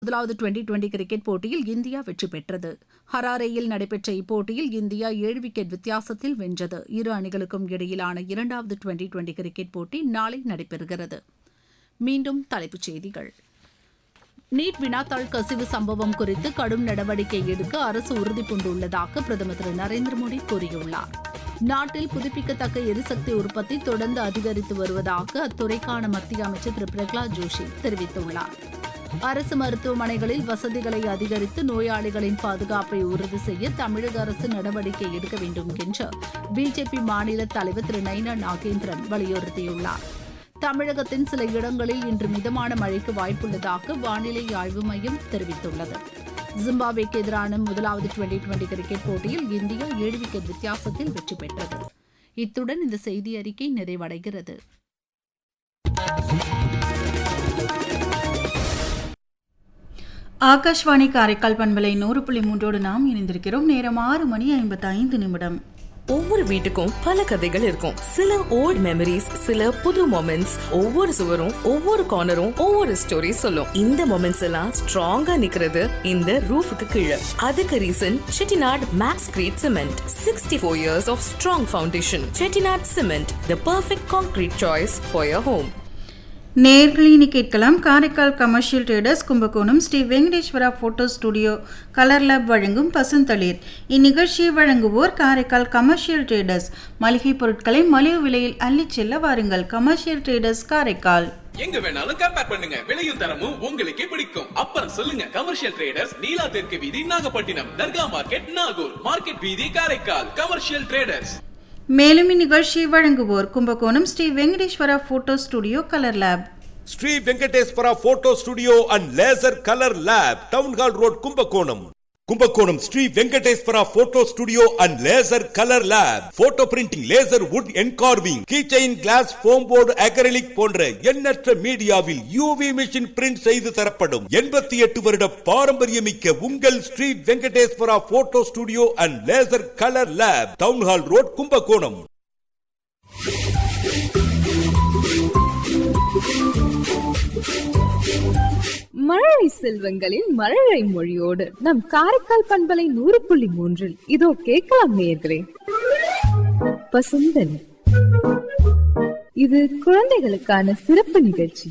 முதலாவது twenty twenty cricket போட்டியில் India வெற்றி பெற்றது ஹராரேயில் நடைபெற்ற இப்போட்டியில் இந்தியா ஏழு விக்கெட் வித்தியாசத்தில் வென்றது இரு அணிகளுக்கும் இடையிலான இரண்டாவது டுவெண்டி டுவெண்டி கிரிக்கெட் போட்டி நாளை நடைபெறுகிறது மீண்டும் தலைப்புச் செய்திகள் நீட் வினாத்தாள் கசிவு சம்பவம் குறித்து கடும் நடவடிக்கை எடுக்க அரசு உறுதிபூண்டுள்ளதாக பிரதமர் திரு நரேந்திர மோடி கூறியுள்ளார் நாட்டில் புதுப்பிக்கத்தக்க எரிசக்தி உற்பத்தி தொடர்ந்து அதிகரித்து வருவதாக அத்துறைக்கான மத்திய அமைச்சர் திரு பிரகலாத் ஜோஷி தெரிவித்துள்ளார் அரசு மருத்துவமனைகளில் வசதிகளை அதிகரித்து நோயாளிகளின் பாதுகாப்பை உறுதி செய்ய தமிழக அரசு நடவடிக்கை எடுக்க வேண்டும் என்று பிஜேபி மாநில தலைவர் திரு நைனா நாகேந்திரன் வலியுறுத்தியுள்ளார் தமிழகத்தின் சில இடங்களில் இன்று மிதமான மழைக்கு வாய்ப்புள்ளதாக வானிலை ஆய்வு மையம் தெரிவித்துள்ளது ஜிம்பாப்வேக்கு எதிரான முதலாவது டுவெண்டி டுவெண்டி கிரிக்கெட் போட்டியில் இந்தியா ஏழு விக்கெட் வித்தியாசத்தில் வெற்றி பெற்றது இத்துடன் இந்த செய்தி அறிக்கை நிறைவடைகிறது ஆகாஷ்வாணி காரைக்கால் பண்பலை நூறு புள்ளி மூன்றோடு நாம் இணைந்திருக்கிறோம் நேரம் ஆறு மணி ஐம்பத்தி ஐந்து நிமிடம் ஒவ்வொரு வீட்டுக்கும் பல கதைகள் இருக்கும் சில ஓல்ட் மெமரிஸ் சில புது மொமெண்ட்ஸ் ஒவ்வொரு சுவரும் ஒவ்வொரு கார்னரும் ஒவ்வொரு ஸ்டோரி சொல்லும் இந்த மொமெண்ட்ஸ் எல்லாம் ஸ்ட்ராங்கா நிக்கிறது இந்த ரூஃபுக்கு கீழே அதுக்கு reason Chettinad Maxcrete cement sixty four years of strong foundation Chettinad cement the perfect concrete choice for your home நேர்களினி கேட்கலாம் Karaikal commercial traders Kumbakonam Sri Venkateswara photo studio colour lab வழங்கும் பசுந்தளிர் இந்நிகழ்ச்சியை வழங்குவோர் காரைக்கால் கமர்ஷியல் ட்ரேடர்ஸ் மளிகை பொருட்களை மலிவு விலையில் அள்ளிச் செல்ல வாருங்கள் கமர்ஷியல் ட்ரேடர்ஸ் காரைக்கால் எங்க வேணாலும் கம்பேர் பண்ணுங்க விலையும் தரமும் உங்களுக்கே பிடிக்கும் அப்புறம் சொல்லுங்க கமர்ஷியல் ட்ரேடர்ஸ் நீலா தெற்கு வீதி நாகப்பட்டினம் தர்கா மார்க்கெட் நாகூர் மார்க்கெட் வீதி காரைக்கால் கமர்ஷியல் ட்ரேடர்ஸ் மேலும் இந்நிகழ்ச்சியை வழங்குவோர் Kumbakonam Sri Venkateswara photo studio colour lab Sri Venkateswara photo studio and laser colour lab town hall road Kumbakonam Kumbakonam Sri Venkateswara photo studio and laser colour lab photo printing laser wood engraving keychain glass foam board acrylic போன்ற எண்ணற்ற மீடியாவில் UV machine print செய்து தரப்படும் எண்பத்தி எட்டு வருட பாரம்பரியமிக்க உங்கள் Sri Venkateswara photo studio and laser colour lab town hall road Kumbakonam மழலை செல்வங்களின் மழலை மொழியோடு நம் காரைக்கால் பண்பலை நூறு புள்ளி மூன்றில் இதோ கேட்கலாம் நேயர்களே பசுந்தன் இது குழந்தைகளுக்கான சிறப்பு நிகழ்ச்சி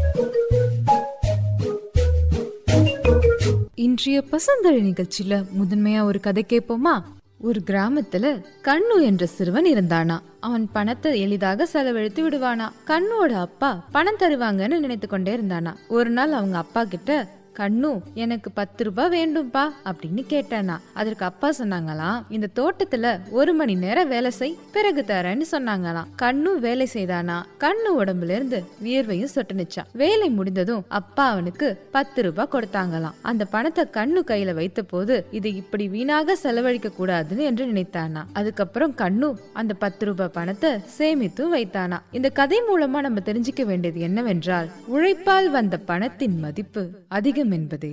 இன்றைய பசுந்தழி நிகழ்ச்சியில முதன்மையா ஒரு கதை கேட்போமா ஒரு கிராமத்துல கண்ணு என்ற சிறுவன் இருந்தானா அவன் பணத்தை எளிதாக செலவழித்து விடுவானா கண்ணுவோட அப்பா பணம் தருவாங்கன்னு நினைத்து கொண்டே இருந்தானா ஒரு நாள் அவங்க அப்பா கிட்ட கண்ணு எனக்கு பத்து ரூபாய் வேண்டும்பா அப்படின்னு கேட்டானா அதற்கு அப்பா சொன்னாங்களாம் இந்த தோட்டத்துல ஒரு மணி நேரம் வேலை செய் பிறகு தரேன்னு சொன்னாங்களாம் கண்ணு வேலை செய்தானா கண்ணு உடம்புல இருந்து வியர்வையும் சொட்டுனுச்சான் வேலை முடிந்ததும் அப்பா அவனுக்கு பத்து ரூபாய் கொடுத்தாங்களாம் அந்த பணத்தை கண்ணு கையில வைத்த போது இதை இப்படி வீணாக செலவழிக்க கூடாதுன்னு என்று நினைத்தானா அதுக்கப்புறம் கண்ணு அந்த பத்து ரூபாய் பணத்தை சேமித்தும் வைத்தானா இந்த கதை மூலமா நம்ம தெரிஞ்சுக்க வேண்டியது என்னவென்றால் உழைப்பால் வந்த பணத்தின் மதிப்பு அதிகம் என்பதே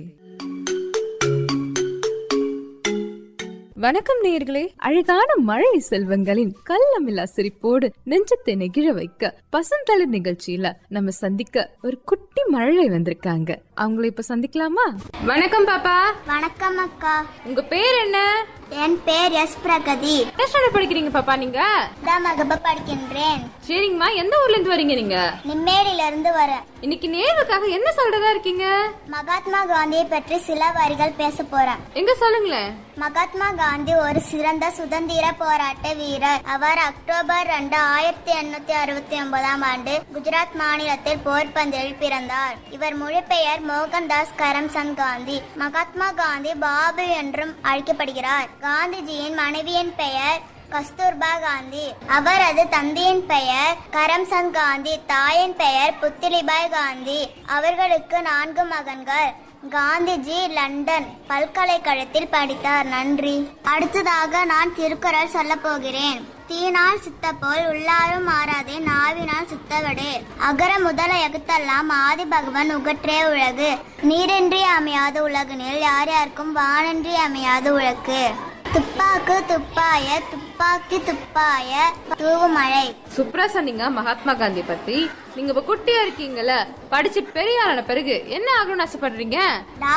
வணக்கம் நேயர்களே அழகான மழை செல்வங்களின் கள்ளமில்லா சிரிப்போடு நெஞ்சத்தை நெகிழ வைக்க பசந்தளிர் நிகழ்ச்சியில நம்ம சந்திக்க ஒரு குட்டி மழலை வந்திருக்காங்க அவங்கள இப்ப சந்திக்கலாமா வணக்கம் பாப்பா வணக்கம் அக்கா உங்க பேர் என்ன என் பேர் எஸ் பிரகதி என்ன ஸ்டாண்டர்ட் படிக்கிறீங்க பாப்பா நீங்க தான் மகப படிக்கின்றேன் சரிங்கம்மா எந்த ஊர்ல இருந்து வரீங்க நீங்க நிம்மேடியில இருந்து வரேன் இன்னைக்கு நேருக்காக என்ன சொல்றதா இருக்கீங்க மகாத்மா காந்தியை பற்றி சில வரிகள் பேச போறேன் எங்க சொல்லுங்களேன் மகாத்மா காந்தி ஒரு சிறந்த சுதந்திர போராட்ட வீரர் அவர் அக்டோபர் ரெண்டு ஆயிரத்தி எண்ணூத்தி அறுபத்தி ஒன்பதாம் ஆண்டு குஜராத் மாநிலத்தில் போர்பந்தில் பிறந்தார் இவர் மொழி பெயர் மோகன்தாஸ் கரம்சந்த் காந்தி மகாத்மா காந்தி பாபு என்றும் அழைக்கப்படுகிறார் காந்திஜியின் மனைவியின் பெயர் கஸ்தூர்பா காந்தி அவரது தந்தையின் பெயர் கரம்சந்த் காந்தி தாயின் பெயர் புத்திலிபாய் காந்தி அவர்களுக்கு நான்கு மகன்கள் காந்திஜி லண்டன் பல்கலைக்கழகத்தில் படித்தார் நன்றி அடுத்ததாக நான் திருக்குறள் சொல்ல போகிறேன் தீனால் சித்த போல் உள்ளாரும் மாறாதே நாவினால் சித்தவடு அகர முதல எகுத்தெல்லாம் ஆதி பகவன் உகற்றே உலகு நீரின்றி அமையாத உலகினில் யார் யாருக்கும் வானின்றி அமையாத உலகு துப்பாக்கு துப்பாய துப்பாக்கி துப்பாய தூவுமழை சூப்பரா சொன்னீங்க மகாத்மா காந்தி பத்தி நீங்க இப்ப குட்டியா இருக்கீங்கல்ல படிச்சு பெரிய ஆளான பிறகு என்ன ஆகணும்னு ஆசைப்படுறீங்க